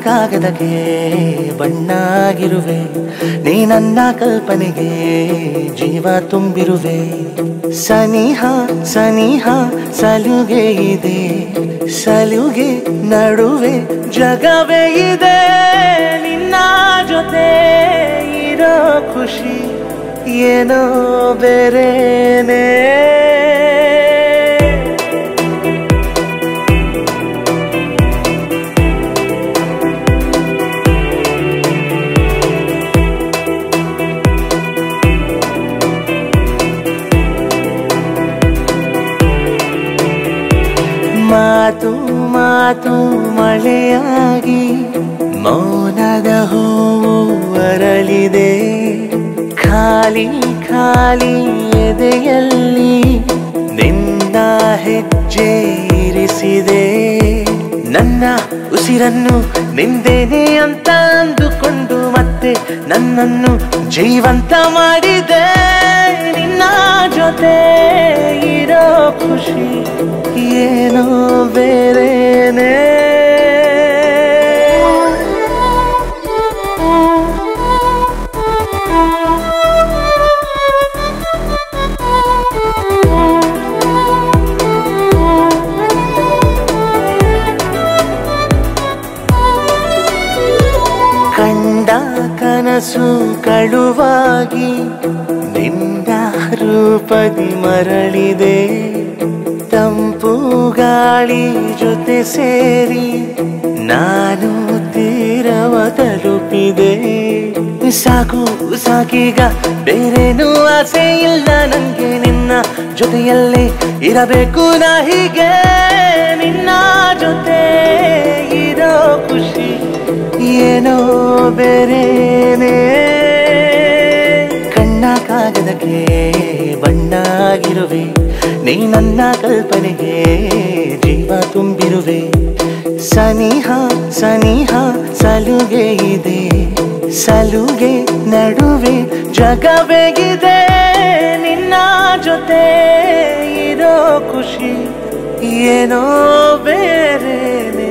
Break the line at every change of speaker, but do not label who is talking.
ಕಾಗದಕ್ಕೆ ಬಣ್ಣಾಗಿರುವೆ ನೀ ನನ್ನ ಕಲ್ಪನೆಗೆ ಜೀವ ತುಂಬಿರುವೆ ಸನಿಹ ಸನಿಹ ಸಲುಗೆ ಇದೆ ಸಲುಗೆ ನಡುವೆ ಜಗವೇ ಇದೆ ನಿನ್ನ ಜೊತೆ ಇರೋ ಖುಷಿ ಏನೋ ಬೇರೆನೇ ಮಾತು ಮಾತು ಮಳೆಯಾಗಿ ಮೌನದ ಹೂವು ಅರಳಿದೆ ಖಾಲಿ ಖಾಲಿ ಎದೆಯಲ್ಲಿ ನಿನ್ನ ಹೆಜ್ಜೆ ಇರಿಸಿದೆ ನನ್ನ ಉಸಿರನ್ನು ನಿಂದೇನೆ ಅಂತ ಅಂದುಕೊಂಡು ಮತ್ತೆ ನನ್ನನ್ನು ಜೀವಂತ ಮಾಡಿದೆ ನಿನ್ನ ಜೊತೆ ಇರೋ ಖುಷಿ ಏನೋ ಬೇರೆನೇ ಕಂಡ ಕನಸು ಕಳುವಾಗಿ ನಿನ್ನ ರೂಪದಿ ಮರಳಿದೆ ತಂಪು ಗಾಳಿ ಜೊತೆ ಸೇರಿ ನಾನು ತೀರವ ತಲುಪಿದೆ ಸಾಕು ಸಾಕೀಗ ಬೇರೇನೂ ಆಸೆ ಇಲ್ಲ ನಂಗೆ ನಿನ್ನ ಜೊತೆಯಲ್ಲೇ ಇರಬೇಕು ನಾ ಹೀಗೆ ನಿನ್ನ ಜೊತೆ ಇರೋ ಖುಷಿ ಏನೋ ಬೇರೇನೆ ಕಣ್ಣ ಕಾಗದಕ್ಕೆ ಬಣ್ಣಾಗಿರುವೆ ನೀ ನನ್ನ ಕಲ್ಪನೆಗೆ ಜೀವ ತುಂಬಿರುವೆ ಸನಿಹ ಸನಿಹ ಸಲುಗೆ ಇದೆ ಸಲುಗೆ ನಡುವೆ ಜಗಬೇಗಿದೆ ನಿನ್ನ ಜೊತೆ ಇರೋ ಖುಷಿ ಏನೋ ಬೇರೆನೆ